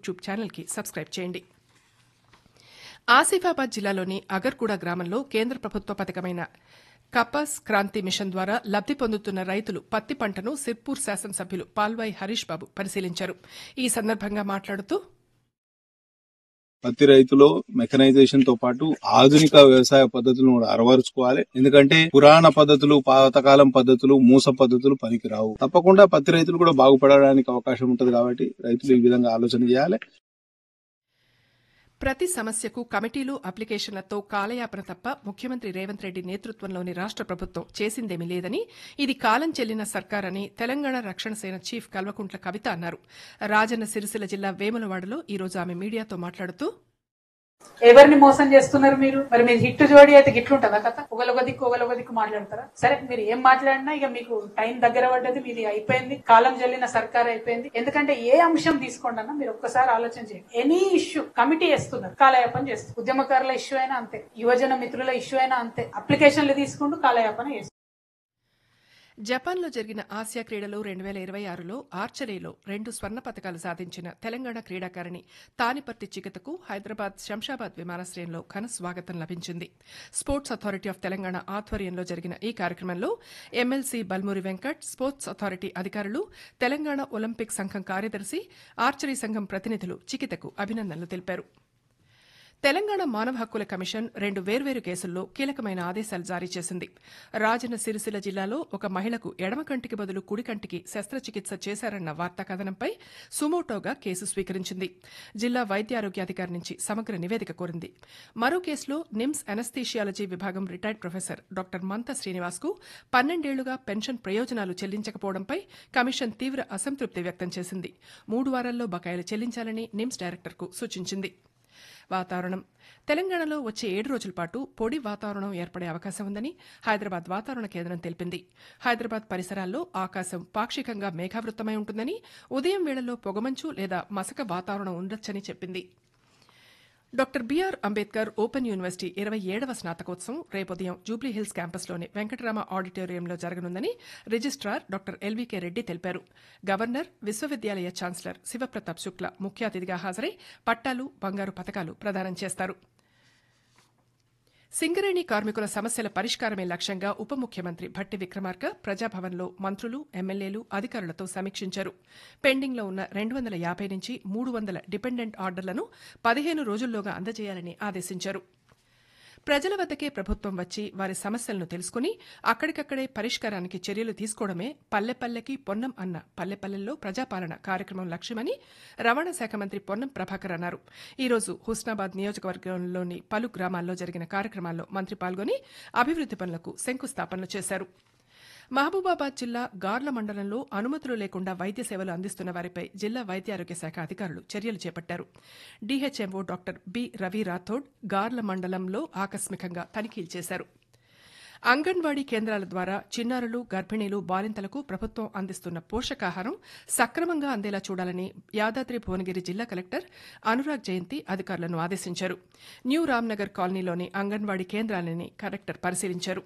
YouTube ఛానల్కి subscribe చేయండి ఆసిఫాబాద్ జిల్లాలోని అగర్గూడ గ్రామంలో కేంద్ర ప్రభుత్వ పథకమైన కపాస్ క్రాంతి మిషన్ ద్వారా లబ్ది పొందుతున్న రైతులు పత్తి పంటను సిర్పూర్ శాసనసభ్యులు పాల్వాయి హరీష్ బాబు పరిశీలించారు ఈ సందర్భంగా మాట్లాడుతూ పత్తి రైతులో మెకనైజేషన్ తో పాటు ఆధునిక వ్యవసాయ పద్ధతులను కూడా అలవరుచుకోవాలి ఎందుకంటే పురాణ పద్ధతులు పాతకాలం పద్ధతులు మూస పద్ధతులు పనికిరావు తప్పకుండా పత్తి రైతులు కూడా బాగుపడడానికి అవకాశం ఉంటుంది కాబట్టి రైతులు ఈ విధంగా ఆలోచన చేయాలి ప్రతి సమస్యకు కమిటీలు అప్లికేషన్లతో కాలయాపన తప్ప ముఖ్యమంత్రి రేవంత్ రెడ్డి నేతృత్వంలోని రాష్ట ప్రభుత్వం చేసిందేమీ లేదని ఇది కాలం చెల్లిన సర్కారని తెలంగాణ రక్షణ సేన చీఫ్ కల్వకుంట్ల కవిత అన్నారు రాజన్న సిరిసిల్ల జిల్లా వేములవాడలో ఈ రోజు ఆమె మీడియాతో మాట్లాడుతూ ఎవరిని మోసం చేస్తున్నారు మీరు మరి మీరు హిట్ జోడి అయితే గిట్లుంటదా కథ ఒకలొక దిక్కు ఒకలొక దిక్కు మాట్లాడతారా సరే మీరు ఏం మాట్లాడినా ఇక మీకు టైం దగ్గర పడ్డది మీది అయిపోయింది కాలం జల్లిన సర్కార్ అయిపోయింది ఎందుకంటే ఏ అంశం తీసుకోండి అన్న మీరు ఒక్కసారి ఆలోచన చేయండి ఎనీ ఇష్యూ కమిటీ వేస్తున్నారు కాలయాపన చేస్తారు ఉద్యమకారుల ఇష్యూ అయినా అంతే యువజన మిత్రుల ఇష్యూ అయినా అంతే అప్లికేషన్లు తీసుకుంటూ కాలయాపన చేస్తారు జపాన్లో జరిగిన ఆసియా క్రీడలు రెండు వేల ఇరవై ఆరులో ఆర్చరీలో రెండు స్వర్ణ పతకాలు సాధించిన తెలంగాణ క్రీడాకారిణి తానిపర్తి చికితకు హైదరాబాద్ శంషాబాద్ విమానాశ్రయంలో ఘన స్వాగతం లభించింది స్పోర్ట్స్ అథారిటీ ఆఫ్ తెలంగాణ ఆధ్వర్యంలో జరిగిన ఈ కార్యక్రమంలో MLC Balmuri Venkat sports authority అధికారులు తెలంగాణ ఒలింపిక్ సంఘం కార్యదర్శి ఆర్చరీ సంఘం ప్రతినిధులు చికితకు అభినందనలు తెలిపారు తెలంగాణ మానవ హక్కుల కమిషన్ రెండు వేర్వేరు కేసుల్లో కీలకమైన ఆదేశాలు జారీ చేసింది రాజన్న సిరిసిల్ల జిల్లాలో ఒక మహిళకు ఎడమ కంటికి బదులు కుడి కంటికి శస్త్రచికిత్స చేశారన్న వార్తా కథనంపై సుమోటోగా కేసు స్వీకరించింది జిల్లా వైద్యారోగ్యాధికారి నుంచి సమగ్ర నివేదిక కోరింది మరో కేసులో నిమ్స్ అనస్థీషియాలజీ విభాగం రిటైర్డ్ ప్రొఫెసర్ డాక్టర్ మంత శ్రీనివాస్కు పన్నెండేళ్లుగా పెన్షన్ ప్రయోజనాలు చెల్లించకపోవడంపై కమిషన్ తీవ్ర అసంతృప్తి వ్యక్తం చేసింది మూడు వారాల్లో బకాయిలు చెల్లించాలని నిమ్స్ డైరెక్టర్కు సూచించింది వాతావరణం తెలంగాణలో వచ్చే ఏడు రోజుల పాటు పొడి వాతావరణం ఏర్పడే అవకాశం ఉందని హైదరాబాద్ వాతావరణ కేంద్రం తెలిపింది హైదరాబాద్ పరిసరాల్లో ఆకాశం పాక్షికంగా మేఘావృతమై ఉంటుందని ఉదయం వేళల్లో పొగమంచు లేదా మసక వాతావరణం ఉండొచ్చని చెప్పింది doctor B R Ambedkar open university ఇరవై ఏడవ స్నాతకోత్సవం రేపు ఉదయం జూబ్లీహిల్స్ క్యాంపస్లోని వెంకటరామ ఆడిటోరియంలో జరగనుందని రిజిస్ట్రార్ డాక్టర్ ఎల్వీకే రెడ్డి తెలిపారు గవర్నర్ విశ్వవిద్యాలయ ఛాన్సలర్ శివప్రతాప్ శుక్ల ముఖ్య అతిథిగా హాజరై పట్టాలు బంగారు పథకాలు ప్రదానం చేస్తారు సింగరేణి కార్మికుల సమస్యల పరిష్కారమే లక్ష్యంగా ఉప ముఖ్యమంత్రి భట్టి విక్రమార్క ప్రజాభవన్లో మంత్రులు ఎమ్మెల్యేలు అధికారులతో సమీక్షించారు పెండింగ్లో ఉన్న రెండు వందల యాభై నుంచి మూడు వందల డిపెండెంట్ ఆర్డర్లను పదిహేను రోజుల్లోగా అందజేయాలని ఆదేశించారు ప్రజల వద్దకే ప్రభుత్వం వచ్చి వారి సమస్యలను తెలుసుకుని అక్కడికక్కడే పరిష్కారానికి చర్యలు తీసుకోవడమే పల్లెపల్లెకి పొన్నం అన్న పల్లెపల్లెల్లో ప్రజాపాలన కార్యక్రమం లక్ష్యమని రవాణా శాఖ మంత్రి పొన్నం ప్రభాకర్ అన్నారు ఈ రోజు హుస్నాబాద్ నియోజకవర్గంలోని పలు గ్రామాల్లో జరిగిన కార్యక్రమాల్లో మంత్రి పాల్గొని అభివృద్ది పనులకు శంకుస్థాపనలు చేశారు మహబూబాబాద్ జిల్లా గార్ల మండలంలో అనుమతులు లేకుండా వైద్య సేవలు అందిస్తున్న వారిపై జిల్లా వైద్యారోగ్య శాఖ అధికారులు చర్యలు చేపట్టారు DHMO doctor B Ravi Rathod Garla మండలంలో ఆకస్మికంగా తనిఖీలు చేశారు అంగన్వాడీ కేంద్రాల ద్వారా చిన్నారులు గర్భిణీలు బాలింతలకు ప్రభుత్వం అందిస్తున్న పోషకాహారం సక్రమంగా అందేలా చూడాలని యాదాద్రి భువనగిరి జిల్లా కలెక్టర్ అనురాగ్ జయంతి అధికారులను ఆదేశించారు న్యూ రామ్నగర్ కాలనీలోని అంగన్వాడీ కేంద్రాలని కలెక్టర్ పరిశీలించారు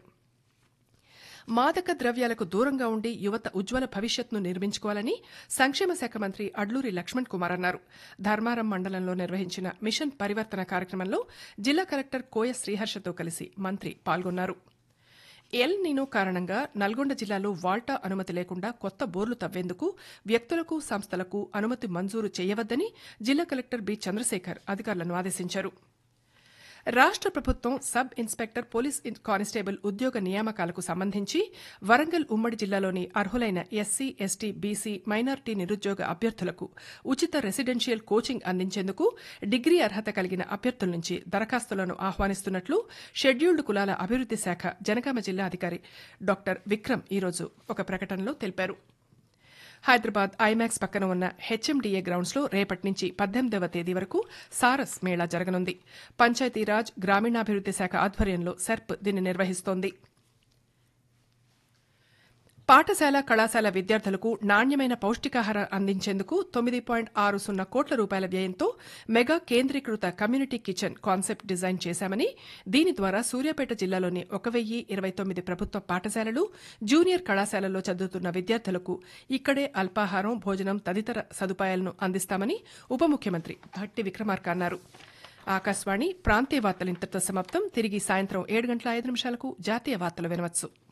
మాదక ద్రవ్యాలకు దూరంగా ఉండి యువత ఉజ్వల భవిష్యత్ను నిర్మించుకోవాలని సంక్షేమ శాఖ మంత్రి అడ్లూరి లక్ష్మణ్ కుమార్ అన్నారు ధర్మారం మండలంలో నిర్వహించిన మిషన్ పరివర్తన కార్యక్రమంలో జిల్లా కలెక్టర్ కోయ శ్రీహర్షతో కలిసి మంత్రి పాల్గొన్నారు ఎల్ నినో కారణంగా నల్గొండ జిల్లాలో వాల్టా అనుమతి లేకుండా కొత్త బోర్లు తవ్వేందుకు వ్యక్తులకు సంస్థలకు అనుమతి మంజూరు చేయవద్దని జిల్లా కలెక్టర్ బి చంద్రశేఖర్ అధికారులను ఆదేశించారు రాష్ట ప్రభుత్వం సబ్ ఇన్స్పెక్టర్ పోలీస్ కానిస్టేబుల్ ఉద్యోగ నియామకాలకు సంబంధించి వరంగల్ ఉమ్మడి జిల్లాలోని అర్హులైన ఎస్సీ ఎస్టీ బీసీ మైనార్టీ నిరుద్యోగ అభ్యర్థులకు ఉచిత రెసిడెన్షియల్ కోచింగ్ అందించేందుకు డిగ్రీ అర్హత కలిగిన అభ్యర్థుల నుంచి దరఖాస్తులను ఆహ్వానిస్తున్నట్లు షెడ్యూల్డ్ కులాల అభివృద్ది శాఖ జనగామ జిల్లా అధికారి డాక్టర్ విక్రమ్ ఈరోజు ఒక ప్రకటనలో తెలిపారు హైదరాబాద్ ఐమాక్స్ పక్కన ఉన్న హెచ్ఎండిఏ గ్రౌండ్స్లో రేపటి నుంచి పద్దెనిమిదవ తేదీ వరకు సారస్ మేళా జరగనుంది పంచాయతీరాజ్ గ్రామీణాభివృద్ది శాఖ ఆధ్వర్యంలో సెర్ప్ దీన్ని నిర్వహిస్తోంది పాఠశాల కళాశాల విద్యార్థులకు నాణ్యమైన పౌష్టికాహారం అందించేందుకు తొమ్మిది పాయింట్ ఆరు సున్నా కోట్ల రూపాయల వ్యయంతో మెగా కేంద్రీకృత కమ్యూనిటీ కిచెన్ కాన్సెప్ట్ డిజైన్ చేశామని దీని ద్వారా సూర్యాపేట జిల్లాలోని ఒక వెయ్యి ఇరవై తొమ్మిది ప్రభుత్వ పాఠశాలలు జూనియర్ కళాశాలల్లో చదువుతున్న విద్యార్థులకు ఇక్కడే అల్పాహారం భోజనం తదితర సదుపాయాలను అందిస్తామని ఉప ముఖ్యమంత్రి భట్టి విక్రమార్క అన్నారు ఆకాశవాణి ప్రాంతీయ వార్తలు ఇంతటితో సమాప్తం తిరిగి సాయంత్రం ఏడు గంటల ఐదు నిమిషాలకు జాతీయ వార్తలు వినవచ్చు